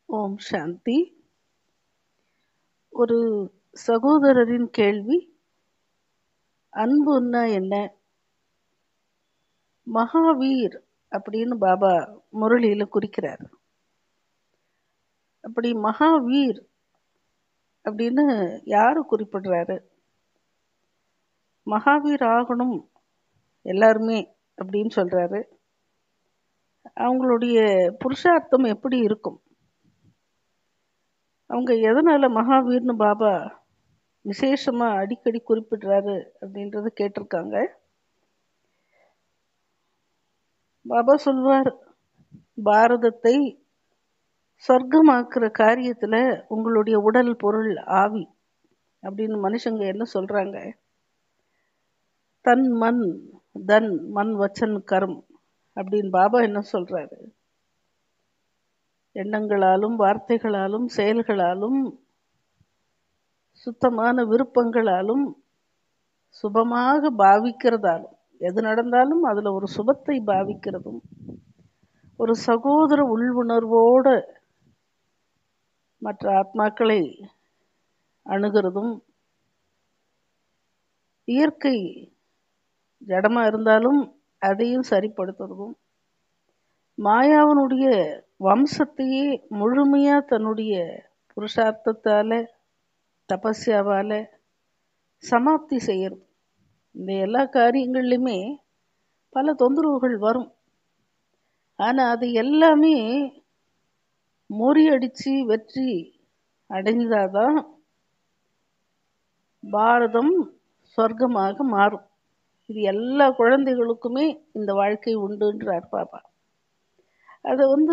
ஓம் சாந்தி ஒரு சகோதரரின் கேள்வி அன்புன்னா என்ன மகாவீர் அப்படின்னு பாபா முரளியில குறிக்கிறார் அப்படி மகாவீர் அப்படின்னு யாரு குறிப்பிடுறாரு மகாவீர் ஆகணும் எல்லாருமே அப்படின்னு சொல்றாரு அவங்களுடைய புருஷார்த்தம் எப்படி இருக்கும் அவங்க எதனால மகாவீர்னு பாபா விசேஷமா அடிக்கடி குறிப்பிடுறாரு அப்படின்றத கேட்டிருக்காங்க பாபா சொல்வார் பாரதத்தை சொர்க்கமாக்குற காரியத்துல உங்களுடைய உடல் பொருள் ஆவி அப்படின்னு மனுஷங்க என்ன சொல்றாங்க தன் மண் தன் மண் வச்சன் கரும் அப்படின்னு பாபா என்ன சொல்றாரு எண்ணங்களாலும் வார்த்தைகளாலும் செயல்களாலும் சுத்தமான விருப்பங்களாலும் சுபமாக பாவிக்கிறதாலும் எது நடந்தாலும் அதுல ஒரு சுபத்தை பாவிக்கிறதும் ஒரு சகோதர உள்வுணர்வோட மற்ற ஆத்மாக்களை அணுகிறதும் இயற்கை ஜடமா இருந்தாலும் அதையும் சரிப்படுத்துறதும் மாயாவனுடைய வம்சத்தையே முழுமையா தன்னுடைய புருஷார்த்தத்தால தபஸ்யாவால சமாப்தி செய்யறது இந்த எல்லா காரியங்கள்லையுமே பல தொந்தரவுகள் வரும் ஆனா அது எல்லாமே முறியடிச்சு வெற்றி அடைந்தாதான் பாரதம் சொர்க்கமாக மாறும் இது எல்லா குழந்தைகளுக்குமே இந்த வாழ்க்கை உண்டுன்றார் பாபா அதை வந்து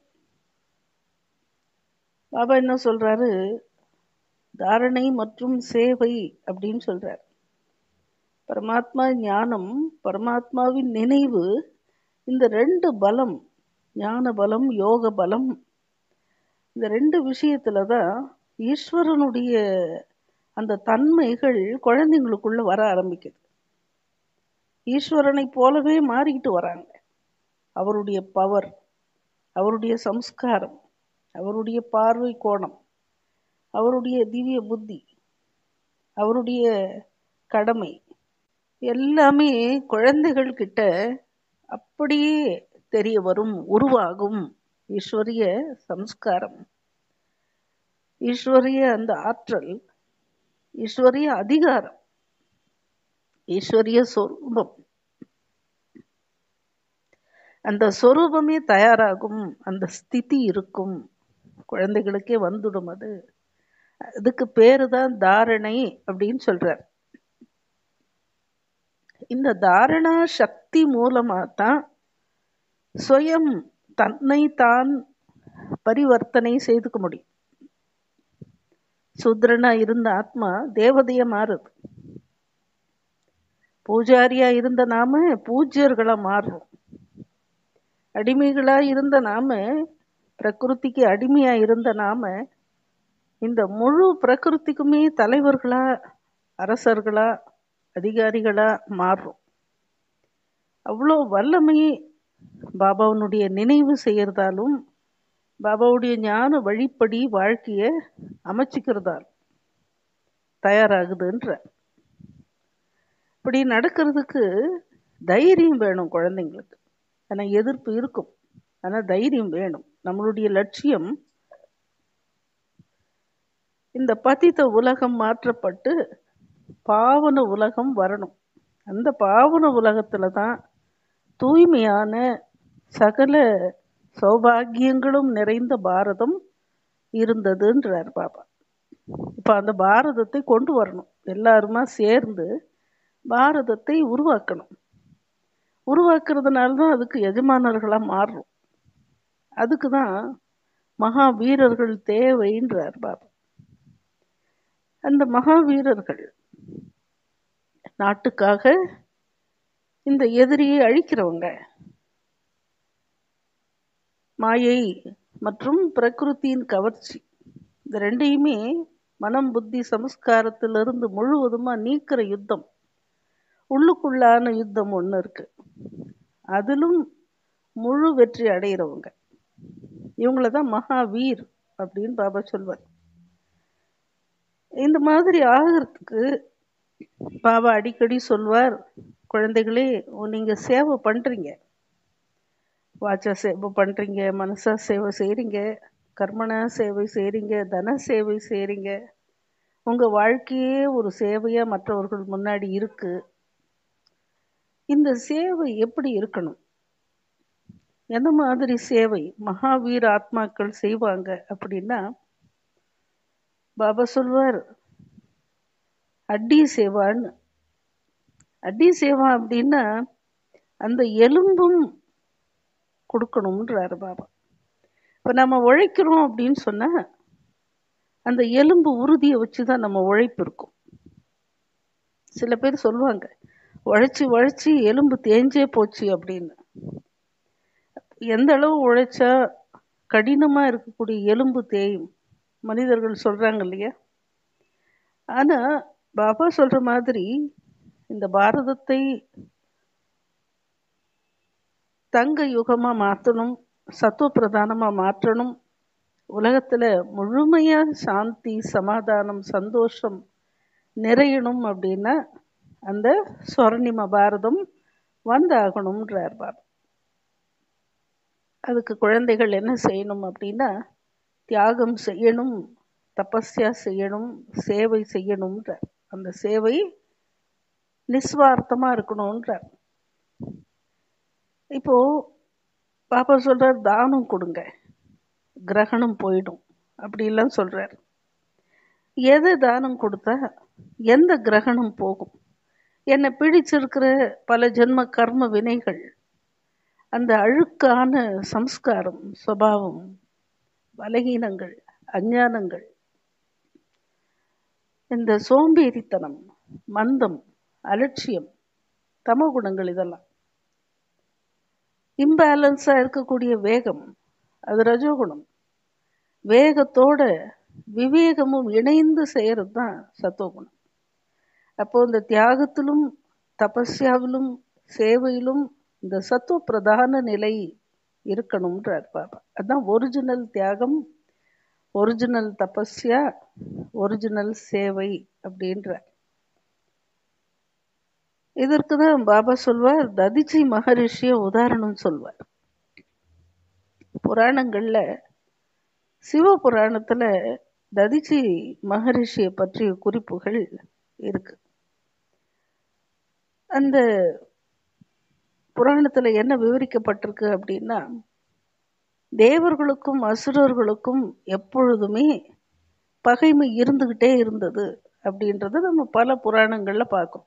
பாபா என்ன சொல்றாரு தாரணை மற்றும் சேவை அப்படின்னு சொல்றார் பரமாத்மா ஞானம் பரமாத்மாவின் நினைவு இந்த ரெண்டு பலம் ஞான பலம் யோக பலம் இந்த ரெண்டு விஷயத்துல தான் ஈஸ்வரனுடைய அந்த தன்மைகள் குழந்தைங்களுக்குள்ள வர ஆரம்பிக்குது ஈஸ்வரனை போலவே மாறிக்கிட்டு வராங்க அவருடைய பவர் அவருடைய சம்ஸ்காரம் அவருடைய பார்வை கோணம் அவருடைய திவ்ய புத்தி அவருடைய கடமை எல்லாமே குழந்தைகள் கிட்ட அப்படியே தெரிய வரும் உருவாகும் ஈஸ்வரிய சம்ஸ்காரம் ஈஸ்வரிய அந்த ஆற்றல் ஈஸ்வரிய அதிகாரம் ஈஸ்வரிய சொரூபம் அந்த சொரூபமே தயாராகும் அந்த ஸ்திதி இருக்கும் குழந்தைகளுக்கே வந்துடும் அது அதுக்கு பேரு தான் தாரணை அப்படின்னு சொல்றார் இந்த தாரணா சக்தி மூலமா தான் சுயம் தன்னை தான் பரிவர்த்தனை செய்துக்க முடியும் சுத்ரனா இருந்த ஆத்மா தேவதைய மாறுது பூஜாரியா இருந்த நாம பூஜ்யர்களா மாறுறோம் அடிமைகளா இருந்த நாம பிரகிருதிக்கு அடிமையா இருந்த நாம இந்த முழு பிரகிருதிக்குமே தலைவர்களா அரசர்களா அதிகாரிகளா மாறுறோம் அவ்வளோ வல்லமை பாபாவனுடைய நினைவு செய்யறதாலும் பாபாவுடைய ஞான வழிப்படி வாழ்க்கைய அமைச்சுக்கிறதால் தயாராகுதுன்ற இப்படி நடக்கிறதுக்கு தைரியம் வேணும் குழந்தைங்களுக்கு ஆனால் எதிர்ப்பு இருக்கும் ஆனால் தைரியம் வேணும் நம்மளுடைய லட்சியம் இந்த பதித்த உலகம் மாற்றப்பட்டு பாவன உலகம் வரணும் அந்த பாவன உலகத்துல தான் தூய்மையான சகல சௌபாகியங்களும் நிறைந்த பாரதம் இருந்ததுன்றார் பாபா இப்போ அந்த பாரதத்தை கொண்டு வரணும் எல்லாருமா சேர்ந்து பாரதத்தை உருவாக்கணும் உருவாக்குறதுனால தான் அதுக்கு எஜமானர்களாக மாறுறோம் அதுக்கு தான் மகா வீரர்கள் தேவைன்றார் பாபா அந்த மகா வீரர்கள் நாட்டுக்காக இந்த எதிரியை அழிக்கிறவங்க மாயை மற்றும் பிரகிருத்தியின் கவர்ச்சி இந்த ரெண்டையுமே மனம் புத்தி சமஸ்காரத்திலிருந்து முழுவதுமா நீக்கிற யுத்தம் உள்ளுக்குள்ளான யுத்தம் ஒன்று இருக்கு அதிலும் முழு வெற்றி அடைகிறவங்க இவங்கள தான் மகாவீர் அப்படின்னு பாபா சொல்வார் இந்த மாதிரி ஆகிறதுக்கு பாபா அடிக்கடி சொல்வார் குழந்தைகளே நீங்க சேவை பண்றீங்க வாச்சா சேவை பண்றீங்க மனசா சேவை செய்றீங்க கர்மனா சேவை செய்றீங்க தன சேவை செய்றீங்க உங்க வாழ்க்கையே ஒரு சேவையா மற்றவர்கள் முன்னாடி இருக்கு இந்த சேவை எப்படி இருக்கணும் எந்த மாதிரி சேவை மகாவீர ஆத்மாக்கள் செய்வாங்க அப்படின்னா பாபா சொல்வார் அடி சேவான்னு அடி சேவா அப்படின்னா அந்த எலும்பும் கொடுக்கணும்ன்றாரு பாபா இப்போ நம்ம உழைக்கிறோம் அப்படின்னு சொன்னா அந்த எலும்பு உறுதியை வச்சு தான் நம்ம உழைப்பு இருக்கும் சில பேர் சொல்லுவாங்க உழைச்சி உழைச்சி எலும்பு தேஞ்சே போச்சு அப்படின்னு எந்த அளவு உழைச்சா கடினமா இருக்கக்கூடிய எலும்பு தேயும் மனிதர்கள் சொல்றாங்க இல்லையா ஆனா பாபா சொல்ற மாதிரி இந்த பாரதத்தை தங்க யுகமா மாற்றணும் சத்துவ பிரதானமா மாற்றணும் உலகத்துல முழுமையா சாந்தி சமாதானம் சந்தோஷம் நிறையணும் அப்படின்னா அந்த சொர்ணிம பாரதம் வந்தாகணும்ன்றார் பாபா அதுக்கு குழந்தைகள் என்ன செய்யணும் அப்படின்னா தியாகம் செய்யணும் தபஸ்யா செய்யணும் சேவை செய்யணும்ன்றார் அந்த சேவை நிஸ்வார்த்தமா இருக்கணும்ன்றார் இப்போ பாப்பா சொல்றார் தானம் கொடுங்க கிரகணம் போயிடும் அப்படிலாம் சொல்றார் எது தானம் கொடுத்தா எந்த கிரகணம் போகும் என்னை பிடிச்சிருக்கிற பல ஜென்ம கர்ம வினைகள் அந்த அழுக்கான சம்ஸ்காரம் சுவாவம் பலகீனங்கள் அஞ்ஞானங்கள் இந்த சோம்பேறித்தனம் மந்தம் அலட்சியம் தமோ குணங்கள் இதெல்லாம் இம்பேலன்ஸா இருக்கக்கூடிய வேகம் அது ரஜோகுணம் வேகத்தோட விவேகமும் இணைந்து செய்யறது தான் சத்துவகுணம் அப்போ இந்த தியாகத்திலும் தபஸ்யாவிலும் சேவையிலும் இந்த சத்துவ பிரதான நிலை இருக்கணும்ன்றார் பாபா அதுதான் ஒரிஜினல் தியாகம் ஒரிஜினல் தபஸ்யா ஒரிஜினல் சேவை அப்படின்றார் இதற்கு தான் பாபா சொல்வார் ததிச்சி மகரிஷிய உதாரணம் சொல்வார் புராணங்கள்ல சிவ புராணத்துல ததிச்சி மகரிஷிய பற்றிய குறிப்புகள் இருக்கு அந்த புராணத்துல என்ன விவரிக்கப்பட்டிருக்கு அப்படின்னா தேவர்களுக்கும் அசுரர்களுக்கும் எப்பொழுதுமே பகைமை இருந்துகிட்டே இருந்தது அப்படின்றத நம்ம பல புராணங்கள்ல பார்க்கோம்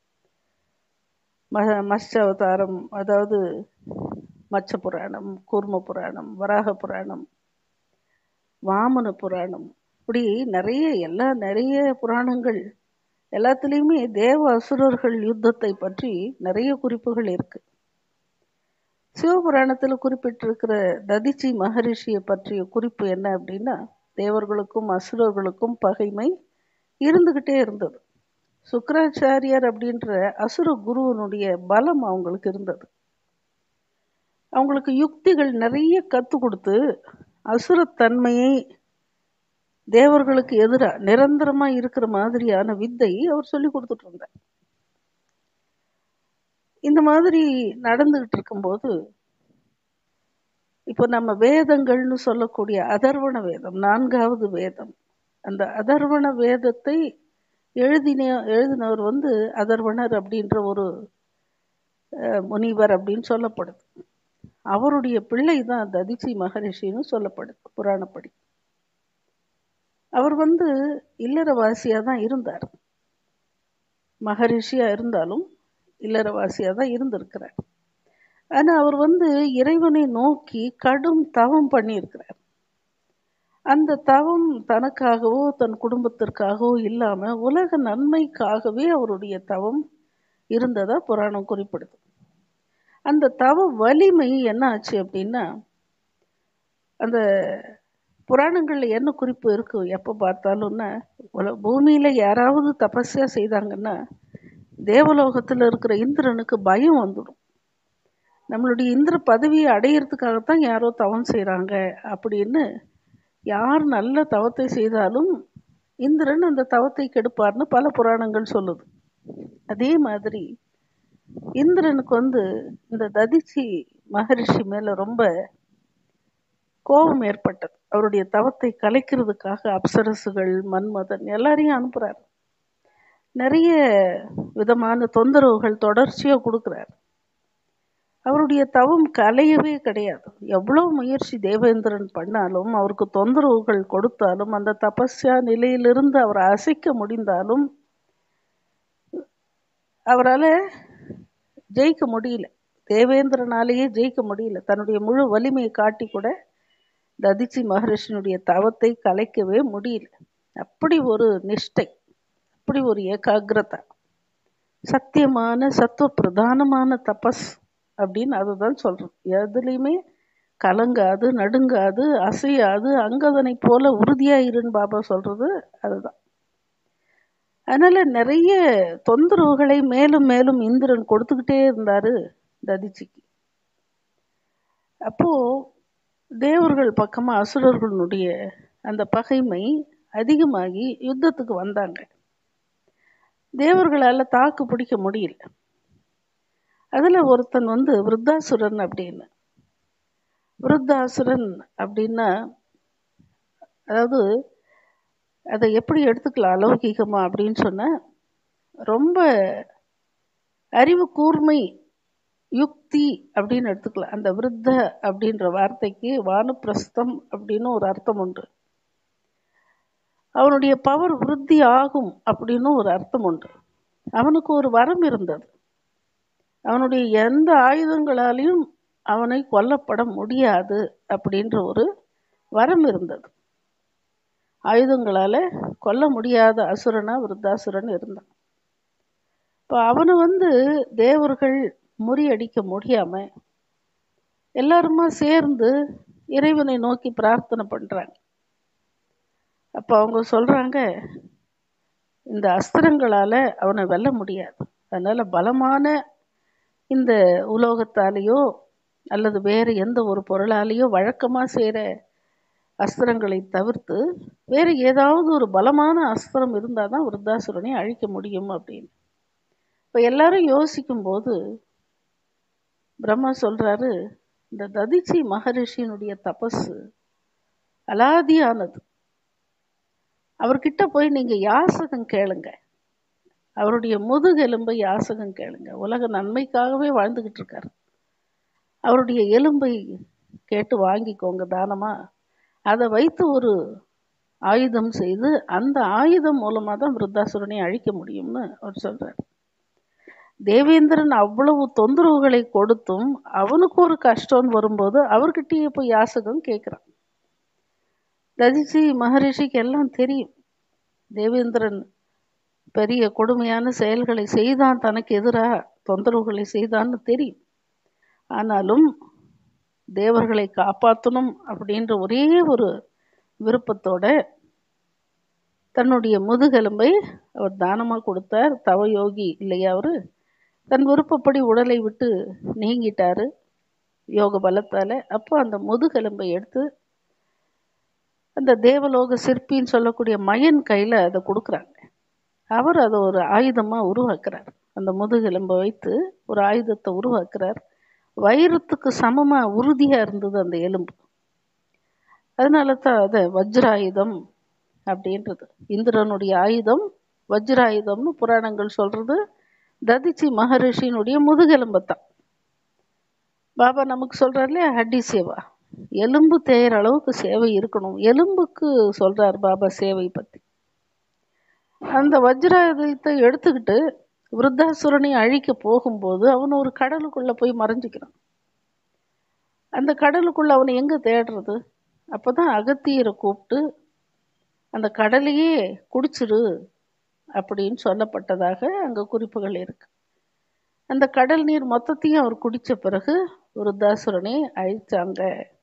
ம மத்ஸ்ய அவதாரம் அதாவது மச்ச புராணம் கூர்ம புராணம் வராக புராணம் வாமன புராணம் இப்படி நிறைய எல்லா நிறைய புராணங்கள் எல்லாத்துலேயுமே தேவ அசுரர்கள் யுத்தத்தை பற்றி நிறைய குறிப்புகள் இருக்கு சிவபுராணத்தில் குறிப்பிட்டிருக்கிற ததிச்சி மகரிஷியை பற்றிய குறிப்பு என்ன அப்படின்னா தேவர்களுக்கும் அசுரர்களுக்கும் பகைமை இருந்துகிட்டே இருந்தது சுக்கராச்சாரியார் அப்படின்ற அசுர குருவனுடைய பலம் அவங்களுக்கு இருந்தது அவங்களுக்கு யுக்திகள் நிறைய கத்து கொடுத்து அசுரத்தன்மையை தேவர்களுக்கு எதிராக நிரந்தரமா இருக்கிற மாதிரியான வித்தை அவர் சொல்லி கொடுத்துட்டு இருந்தார் இந்த மாதிரி நடந்துகிட்டு இருக்கும்போது இப்போ நம்ம வேதங்கள்னு சொல்லக்கூடிய அதர்வண வேதம் நான்காவது வேதம் அந்த அதர்வண வேதத்தை எழுதின எழுதினவர் வந்து அதர்வணர் அப்படின்ற ஒரு முனிவர் அப்படின்னு சொல்லப்படுது அவருடைய பிள்ளை தான் ததிச்சி மகரிஷின்னு சொல்லப்படுது புராணப்படி அவர் வந்து இல்லறவாசியாக தான் இருந்தார் மகரிஷியா இருந்தாலும் இல்லறவாசியாக தான் இருந்திருக்கிறார் ஆனால் அவர் வந்து இறைவனை நோக்கி கடும் தவம் பண்ணியிருக்கிறார் அந்த தவம் தனக்காகவோ தன் குடும்பத்திற்காகவோ இல்லாம உலக நன்மைக்காகவே அவருடைய தவம் இருந்ததா புராணம் குறிப்பிடுது அந்த தவ வலிமை என்ன ஆச்சு அப்படின்னா அந்த புராணங்கள்ல என்ன குறிப்பு இருக்கு எப்போ பார்த்தாலும்னா உல பூமியில யாராவது தபஸ்யா செய்தாங்கன்னா தேவலோகத்துல இருக்கிற இந்திரனுக்கு பயம் வந்துடும் நம்மளுடைய இந்திர பதவியை அடையிறதுக்காகத்தான் யாரோ தவம் செய்கிறாங்க அப்படின்னு யார் நல்ல தவத்தை செய்தாலும் இந்திரன் அந்த தவத்தை கெடுப்பார்னு பல புராணங்கள் சொல்லுது அதே மாதிரி இந்திரனுக்கு வந்து இந்த ததிச்சி மகரிஷி மேல ரொம்ப கோபம் ஏற்பட்டது அவருடைய தவத்தை கலைக்கிறதுக்காக அப்சரசுகள் மன்மதன் எல்லாரையும் அனுப்புறார் நிறைய விதமான தொந்தரவுகள் தொடர்ச்சியா கொடுக்குறார் அவருடைய தவம் கலையவே கிடையாது எவ்வளவு முயற்சி தேவேந்திரன் பண்ணாலும் அவருக்கு தொந்தரவுகள் கொடுத்தாலும் அந்த தபஸ்யா நிலையிலிருந்து அவரை அசைக்க முடிந்தாலும் அவரால் ஜெயிக்க முடியல தேவேந்திரனாலேயே ஜெயிக்க முடியல தன்னுடைய முழு வலிமையை காட்டி கூட ததிச்சி மகரிஷினுடைய தவத்தை கலைக்கவே முடியல அப்படி ஒரு நிஷ்டை அப்படி ஒரு ஏகாகிரதா சத்தியமான சத்துவ பிரதானமான தபஸ் அப்படின்னு அதுதான் சொல்றோம் எதுலேயுமே கலங்காது நடுங்காது அசையாது அங்கதனை போல உறுதியாயிருன்னு பாபா சொல்றது அதுதான் அதனால நிறைய தொந்தரவுகளை மேலும் மேலும் இந்திரன் கொடுத்துக்கிட்டே இருந்தாரு ததிச்சிக்கு அப்போ தேவர்கள் பக்கமா அசுரர்களுடைய அந்த பகைமை அதிகமாகி யுத்தத்துக்கு வந்தாங்க தேவர்களால தாக்கு பிடிக்க முடியல அதுல ஒருத்தன் வந்து விருத்தாசுரன் அப்படின்னு விருத்தாசுரன் அப்படின்னா அதாவது அதை எப்படி எடுத்துக்கலாம் அலௌகிகமா அப்படின்னு சொன்ன ரொம்ப அறிவு கூர்மை யுக்தி அப்படின்னு எடுத்துக்கலாம் அந்த விருத்த அப்படின்ற வார்த்தைக்கு வானுப்பிரஸ்தம் அப்படின்னு ஒரு அர்த்தம் உண்டு அவனுடைய பவர் விருத்தி ஆகும் அப்படின்னு ஒரு அர்த்தம் உண்டு அவனுக்கு ஒரு வரம் இருந்தது அவனுடைய எந்த ஆயுதங்களாலையும் அவனை கொல்லப்பட முடியாது அப்படின்ற ஒரு வரம் இருந்தது ஆயுதங்களால கொல்ல முடியாத அசுரனா விருத்தாசுரன் இருந்தான் இப்போ அவனை வந்து தேவர்கள் முறியடிக்க முடியாம எல்லாருமா சேர்ந்து இறைவனை நோக்கி பிரார்த்தனை பண்றாங்க அப்போ அவங்க சொல்றாங்க இந்த அஸ்திரங்களால அவனை வெல்ல முடியாது அதனால பலமான இந்த உலோகத்தாலேயோ அல்லது வேறு எந்த ஒரு பொருளாலேயோ வழக்கமா செய்கிற அஸ்திரங்களை தவிர்த்து வேறு ஏதாவது ஒரு பலமான அஸ்திரம் இருந்தால் தான் விருத்தாசுரனை அழிக்க முடியும் அப்படின்னு இப்போ எல்லாரும் யோசிக்கும் போது பிரம்மா சொல்றாரு இந்த ததிச்சி மகரிஷியினுடைய தபஸ் அலாதியானது அவர்கிட்ட போய் நீங்க யாசகம் கேளுங்க அவருடைய முதுகெலும்பை யாசகம் கேளுங்க உலக நன்மைக்காகவே வாழ்ந்துகிட்டு இருக்காரு அவருடைய எலும்பை கேட்டு வாங்கிக்கோங்க தானமா அதை வைத்து ஒரு ஆயுதம் செய்து அந்த ஆயுதம் மூலமாக தான் விருத்தாசுரனை அழிக்க முடியும்னு அவர் சொல்றார் தேவேந்திரன் அவ்வளவு தொந்தரவுகளை கொடுத்தும் அவனுக்கு ஒரு கஷ்டம்னு வரும்போது அவர்கிட்டயே போய் யாசகம் கேட்குறான் ததிச்சி மகரிஷிக்கு எல்லாம் தெரியும் தேவேந்திரன் பெரிய கொடுமையான செயல்களை செய்தான் தனக்கு எதிராக தொந்தரவுகளை செய்தான்னு தெரியும் ஆனாலும் தேவர்களை காப்பாற்றணும் அப்படின்ற ஒரே ஒரு விருப்பத்தோட தன்னுடைய முதுகெலும்பை அவர் தானமாக கொடுத்தார் தவயோகி இல்லையா அவர் தன் விருப்பப்படி உடலை விட்டு நீங்கிட்டாரு யோக பலத்தால் அப்போ அந்த முதுகெலும்பை எடுத்து அந்த தேவலோக சிற்பின்னு சொல்லக்கூடிய மயன் கையில் அதை கொடுக்குறாங்க அவர் அதை ஒரு ஆயுதமாக உருவாக்குறார் அந்த முதுகெலும்பை வைத்து ஒரு ஆயுதத்தை உருவாக்குறார் வைரத்துக்கு சமமாக உறுதியாக இருந்தது அந்த எலும்பு அதனால தான் அதை வஜ்ராயுதம் அப்படின்றது இந்திரனுடைய ஆயுதம் வஜ்ராயுதம்னு புராணங்கள் சொல்றது ததிச்சி மகரிஷியினுடைய முதுகெலும்பைத்தான் பாபா நமக்கு சொல்றாரு இல்லையா ஹட்டி சேவா எலும்பு தேயிற அளவுக்கு சேவை இருக்கணும் எலும்புக்கு சொல்றார் பாபா சேவை பத்தி அந்த வஜ்ராயுதத்தை எடுத்துக்கிட்டு விருத்தாசுரனை அழிக்க போகும்போது அவன் ஒரு கடலுக்குள்ள போய் மறைஞ்சிக்கிறான் அந்த கடலுக்குள்ள அவனை எங்க தேடுறது அப்பதான் அகத்தியரை கூப்பிட்டு அந்த கடலையே குடிச்சிரு அப்படின்னு சொல்லப்பட்டதாக அங்க குறிப்புகள் இருக்கு அந்த கடல் நீர் மொத்தத்தையும் அவர் குடிச்ச பிறகு விருத்தாசுரனை அழிச்சாங்க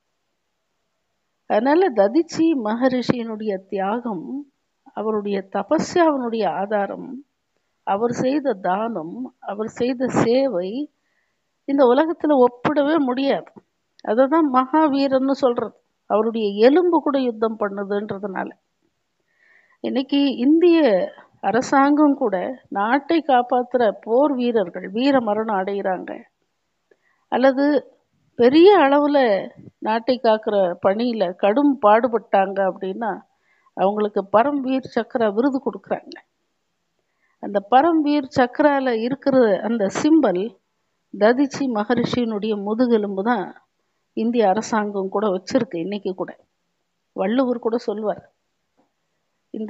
அதனால ததிச்சி மகரிஷியினுடைய தியாகம் அவருடைய தபஸ்யாவனுடைய ஆதாரம் அவர் செய்த தானம் அவர் செய்த சேவை இந்த உலகத்துல ஒப்பிடவே முடியாது அதை தான் மகாவீரன்னு சொல்றது அவருடைய எலும்பு கூட யுத்தம் பண்ணுதுன்றதுனால இன்னைக்கு இந்திய அரசாங்கம் கூட நாட்டை காப்பாற்றுற போர் வீரர்கள் வீர மரணம் அடைகிறாங்க அல்லது பெரிய அளவில் நாட்டை காக்கிற பணியில் கடும் பாடுபட்டாங்க அப்படின்னா அவங்களுக்கு பரம்வீர் சக்கரா விருது கொடுக்குறாங்க அந்த பரம்வீர் சக்கரால இருக்கிற அந்த சிம்பல் ததிச்சி மகரிஷியினுடைய முதுகெலும்பு தான் இந்திய அரசாங்கம் கூட வச்சிருக்கு இன்னைக்கு கூட வள்ளுவர் கூட சொல்வார் இந்த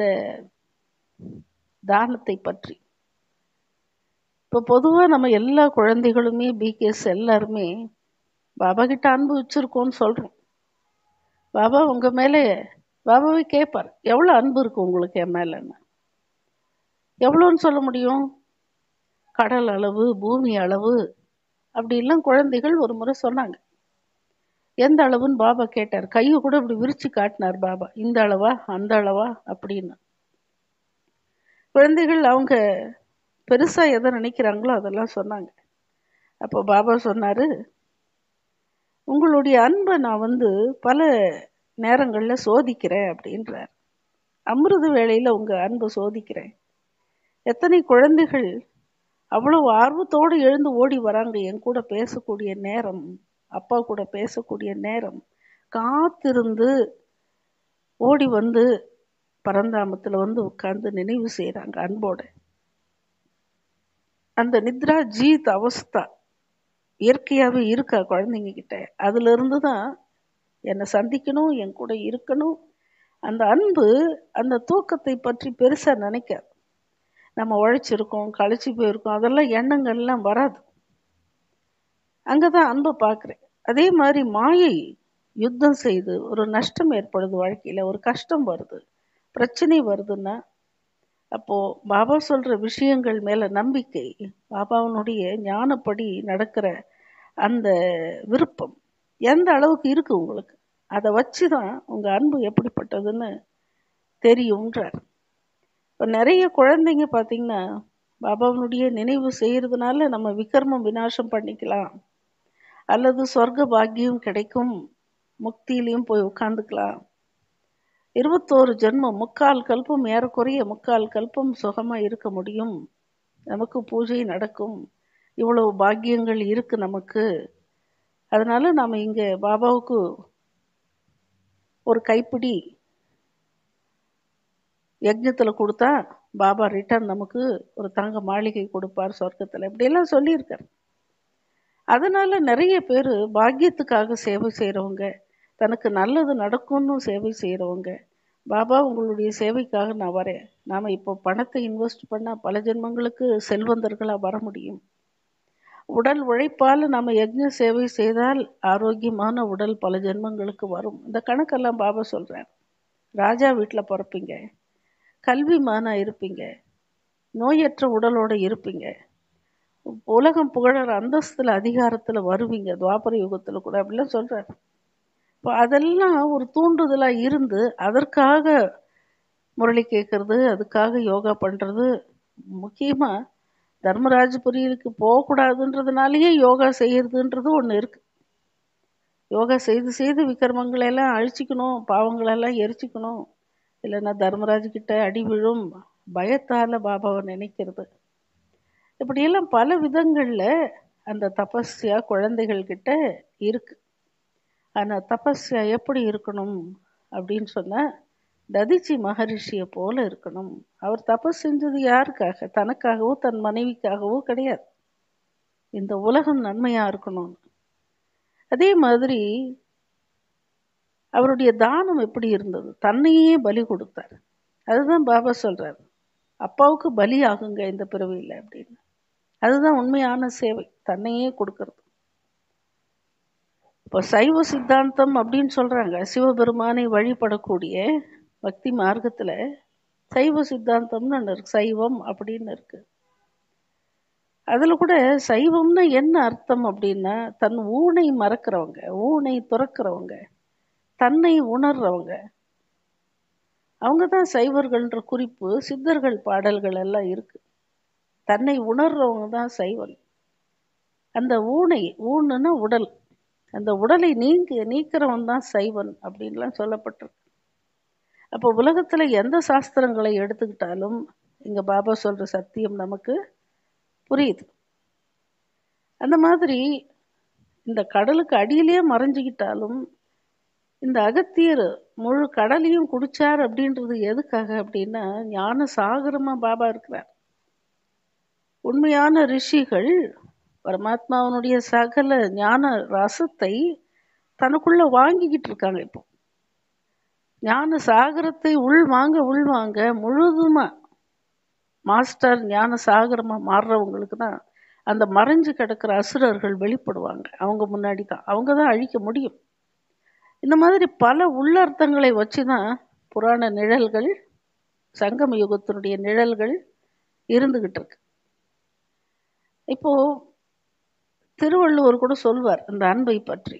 தானத்தை பற்றி இப்போ பொதுவாக நம்ம எல்லா குழந்தைகளுமே பிகேஸ் எல்லாருமே பாபா கிட்ட அன்பு வச்சிருக்கோம்னு சொல்கிறோம் பாபா உங்கள் மேலே பாபாவே கேட்பார் எவ்வளோ அன்பு இருக்கு உங்களுக்கு என் மேலேன்னு எவ்வளோன்னு சொல்ல முடியும் கடல் அளவு பூமி அளவு அப்படிலாம் குழந்தைகள் ஒரு முறை சொன்னாங்க எந்த அளவுன்னு பாபா கேட்டார் கையை கூட இப்படி விரிச்சு காட்டினார் பாபா இந்த அளவா அந்த அளவா அப்படின்னு குழந்தைகள் அவங்க பெருசா எதை நினைக்கிறாங்களோ அதெல்லாம் சொன்னாங்க அப்போ பாபா சொன்னாரு உங்களுடைய அன்பை நான் வந்து பல நேரங்களில் சோதிக்கிறேன் அப்படின்றார் அமிர்த வேளையில் உங்கள் அன்பை சோதிக்கிறேன் எத்தனை குழந்தைகள் அவ்வளோ ஆர்வத்தோடு எழுந்து ஓடி வராங்க என் கூட பேசக்கூடிய நேரம் அப்பா கூட பேசக்கூடிய நேரம் காத்திருந்து ஓடி வந்து பரந்தாமத்தில் வந்து உட்கார்ந்து நினைவு செய்கிறாங்க அன்போட அந்த நித்ரா ஜீத் அவஸ்தா இயற்கையாகவே இருக்கா குழந்தைங்க கிட்ட அதுல இருந்து தான் என்னை சந்திக்கணும் என் கூட இருக்கணும் அந்த அன்பு அந்த தூக்கத்தை பற்றி பெருசாக நினைக்காது நம்ம உழைச்சிருக்கோம் களைச்சி போயிருக்கோம் அதெல்லாம் எண்ணங்கள்லாம் வராது அங்கே தான் அன்பை பார்க்குறேன் அதே மாதிரி மாயை யுத்தம் செய்து ஒரு நஷ்டம் ஏற்படுது வாழ்க்கையில் ஒரு கஷ்டம் வருது பிரச்சனை வருதுன்னா அப்போது பாபா சொல்கிற விஷயங்கள் மேலே நம்பிக்கை பாபாவனுடைய ஞானப்படி நடக்கிற அந்த விருப்பம் எந்த அளவுக்கு இருக்குது உங்களுக்கு அதை வச்சு தான் உங்கள் அன்பு எப்படிப்பட்டதுன்னு தெரியுன்றார் இப்போ நிறைய குழந்தைங்க பார்த்தீங்கன்னா பாபாவனுடைய நினைவு செய்கிறதுனால நம்ம விக்ரமம் விநாசம் பண்ணிக்கலாம் அல்லது சொர்க்க பாக்கியம் கிடைக்கும் முக்தியிலையும் போய் உட்காந்துக்கலாம் இருபத்தோரு ஜென்மம் முக்கால் கல்பம் ஏறக்குறைய முக்கால் கல்பம் சுகமாக இருக்க முடியும் நமக்கு பூஜை நடக்கும் இவ்வளவு பாக்கியங்கள் இருக்கு நமக்கு அதனால நாம் இங்கே பாபாவுக்கு ஒரு கைப்பிடி யஜ்ஞத்தில் கொடுத்தா பாபா ரிட்டர்ன் நமக்கு ஒரு தங்க மாளிகை கொடுப்பார் சொர்க்கத்தில் இப்படியெல்லாம் சொல்லியிருக்கார் அதனால நிறைய பேர் பாக்கியத்துக்காக சேவை செய்கிறவங்க தனக்கு நல்லது நடக்கும்னு சேவை செய்கிறவங்க பாபா உங்களுடைய சேவைக்காக நான் வரேன் நாம் இப்போ பணத்தை இன்வெஸ்ட் பண்ணால் பல ஜென்மங்களுக்கு செல்வந்தர்களாக வர முடியும் உடல் உழைப்பால் நம்ம யஜ்ஞ சேவை செய்தால் ஆரோக்கியமான உடல் பல ஜென்மங்களுக்கு வரும் இந்த கணக்கெல்லாம் பாபா சொல்கிறார் ராஜா வீட்டில் பிறப்பீங்க கல்விமானா இருப்பீங்க நோயற்ற உடலோடு இருப்பீங்க உலகம் புகழற அந்தஸ்தில் அதிகாரத்தில் வருவீங்க துவாபர யுகத்தில் கூட அப்படிலாம் சொல்கிறார் இப்போ அதெல்லாம் ஒரு தூண்டுதலாக இருந்து அதற்காக முரளி கேட்கறது அதுக்காக யோகா பண்ணுறது முக்கியமாக தர்மராஜபுரிக்கு போகக்கூடாதுன்றதுனாலேயே யோகா செய்யறதுன்றது ஒன்று இருக்குது யோகா செய்து செய்து விக்கிரமங்களெல்லாம் அழிச்சிக்கணும் பாவங்களெல்லாம் எரிச்சிக்கணும் இல்லைன்னா தர்மராஜ் கிட்ட அடி விழும் பயத்தால் பாபாவை நினைக்கிறது இப்படியெல்லாம் பல விதங்களில் அந்த தபஸ்யா குழந்தைகள் கிட்ட இருக்கு ஆனால் தபஸ்யா எப்படி இருக்கணும் அப்படின்னு சொன்னால் ததிச்சி மகரிஷியை போல இருக்கணும் அவர் தபஸ் செஞ்சது யாருக்காக தனக்காகவோ தன் மனைவிக்காகவோ கிடையாது இந்த உலகம் நன்மையாக இருக்கணும் அதே மாதிரி அவருடைய தானம் எப்படி இருந்தது தன்னையே பலி கொடுத்தார் அதுதான் பாபா சொல்றார் அப்பாவுக்கு பலி ஆகுங்க இந்த பிறவியில் அப்படின்னு அதுதான் உண்மையான சேவை தன்னையே கொடுக்கறது இப்போ சைவ சித்தாந்தம் அப்படின்னு சொல்றாங்க சிவபெருமானை வழிபடக்கூடிய பக்தி மார்க்கத்துல சைவ சித்தாந்தம்னு ஒன்று இருக்கு சைவம் அப்படின்னு இருக்கு அதுல கூட சைவம்னா என்ன அர்த்தம் அப்படின்னா தன் ஊனை மறக்கிறவங்க ஊனை துறக்கிறவங்க தன்னை உணர்றவங்க அவங்க தான் சைவர்கள்ன்ற குறிப்பு சித்தர்கள் பாடல்கள் எல்லாம் இருக்கு தன்னை உணர்றவங்க தான் சைவன் அந்த ஊனை ஊனுன்னா உடல் அந்த உடலை நீங்க நீக்கிறவன் தான் சைவன் அப்படின்லாம் சொல்லப்பட்டிருக்கு அப்போ உலகத்துல எந்த சாஸ்திரங்களை எடுத்துக்கிட்டாலும் இங்க பாபா சொல்ற சத்தியம் நமக்கு புரியுது அந்த மாதிரி இந்த கடலுக்கு அடியிலே மறைஞ்சுக்கிட்டாலும் இந்த அகத்தியர் முழு கடலையும் குடிச்சார் அப்படின்றது எதுக்காக அப்படின்னா ஞான சாகரமா பாபா இருக்கிறார் உண்மையான ரிஷிகள் பரமாத்மாவனுடைய சகல ஞான ரசத்தை தனக்குள்ள வாங்கிக்கிட்டு இருக்காங்க இப்போ ஞான சாகரத்தை உள் வாங்க உள் வாங்க முழுதுமா மாஸ்டர் ஞான சாகரமா மாறுறவங்களுக்கு தான் அந்த மறைஞ்சு கிடக்கிற அசுரர்கள் வெளிப்படுவாங்க அவங்க முன்னாடி தான் அவங்க தான் அழிக்க முடியும் இந்த மாதிரி பல உள்ளர்த்தங்களை வச்சு தான் புராண நிழல்கள் சங்கம யுகத்தினுடைய நிழல்கள் இருந்துகிட்டு இருக்கு இப்போ திருவள்ளுவர் கூட சொல்வார் இந்த அன்பை பற்றி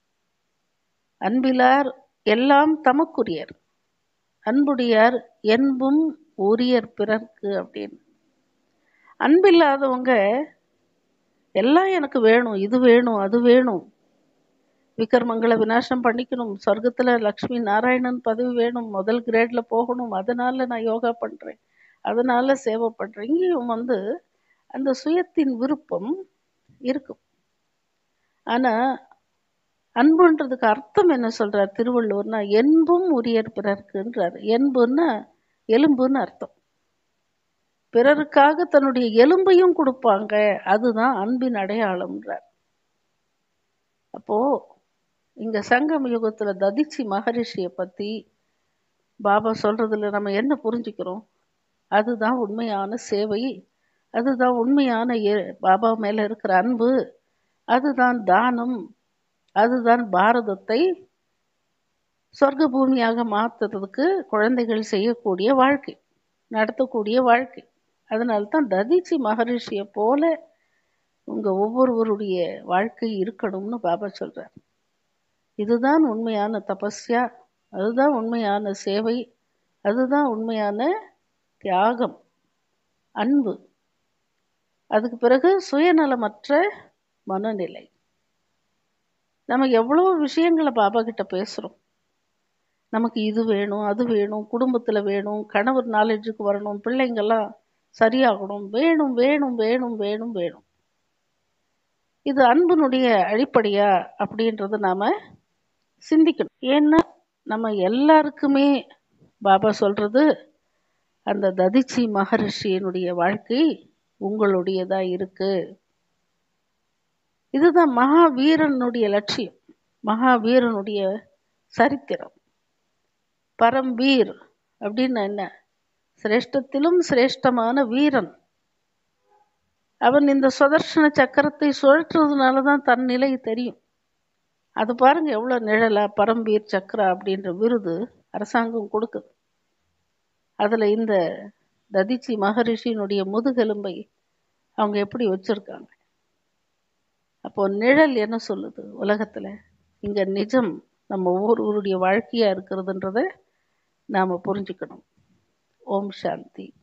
அன்பிலார் எல்லாம் தமக்குரியர் அன்புடையார் என்பும் உரியர் பிறர்க்கு அப்படின்னு அன்பில்லாதவங்க எல்லாம் எனக்கு வேணும் இது வேணும் அது வேணும் விக்ரமங்களை விநாசம் பண்ணிக்கணும் சொர்க்கத்துல லக்ஷ்மி நாராயணன் பதவி வேணும் முதல் கிரேட்ல போகணும் அதனால நான் யோகா பண்றேன் அதனால சேவை பண்றேன் இங்கேயும் வந்து அந்த சுயத்தின் விருப்பம் இருக்கும் ஆனா அன்புன்றதுக்கு அர்த்தம் என்ன சொல்றார் திருவள்ளுவர்னா என்பும் உரியர் பிறர்க்குன்றார் என்புன்னா எலும்புன்னு அர்த்தம் பிறருக்காக தன்னுடைய எலும்பையும் கொடுப்பாங்க அதுதான் அன்பின் அடையாளம்ன்றார் அப்போ இங்க சங்கம் யுகத்துல ததிச்சி மகரிஷிய பத்தி பாபா சொல்றதுல நம்ம என்ன புரிஞ்சுக்கிறோம் அதுதான் உண்மையான சேவை அதுதான் உண்மையான எ- பாபா மேல இருக்கிற அன்பு அதுதான் தானம் அதுதான் பாரதத்தை சொர்க்க பூமியாக மாத்துறதுக்கு குழந்தைகள் செய்யக்கூடிய வாழ்க்கை நடத்தக்கூடிய வாழ்க்கை அதனால தான் ததிச்சி மகரிஷியை போல உங்க ஒவ்வொருவருடைய வாழ்க்கை இருக்கணும்னு பாபா சொல்றார் இதுதான் உண்மையான தபஸ்யா அதுதான் உண்மையான சேவை அதுதான் உண்மையான தியாகம் அன்பு அதுக்கு பிறகு சுயநலமற்ற மனநிலை நம்ம எவ்வளோ விஷயங்களை பாபா கிட்ட பேசுறோம் நமக்கு இது வேணும் அது வேணும் குடும்பத்துல வேணும் கணவர் நாலேஜுக்கு வரணும் பிள்ளைங்கெல்லாம் சரியாகணும் வேணும் வேணும் வேணும் வேணும் வேணும் இது அன்பினுடைய அடிப்படையா அப்படின்றத நாம சிந்திக்கணும் ஏன்னா நம்ம எல்லாருக்குமே பாபா சொல்றது அந்த ததிச்சி மகரிஷியினுடைய வாழ்க்கை உங்களுடையதா இருக்கு இதுதான் மகாவீரனுடைய லட்சியம் மகாவீரனுடைய சரித்திரம் பரம்வீர் அப்படின்னு என்ன சிரேஷ்டத்திலும் சிரேஷ்டமான வீரன் அவன் இந்த சுதர்ஷன சக்கரத்தை சுழற்றுறதுனால தான் தன் நிலை தெரியும் அது பாருங்க எவ்வளவு நிழலா பரம்பீர் சக்கரா அப்படின்ற விருது அரசாங்கம் கொடுக்குது அதுல இந்த ததிச்சி மகரிஷியினுடைய முதுகெலும்பை அவங்க எப்படி வச்சிருக்காங்க அப்போ நிழல் என்ன சொல்லுது உலகத்துல இங்க நிஜம் நம்ம ஒவ்வொருவருடைய வாழ்க்கையா இருக்கிறதுன்றத நாம புரிஞ்சுக்கணும் ஓம் சாந்தி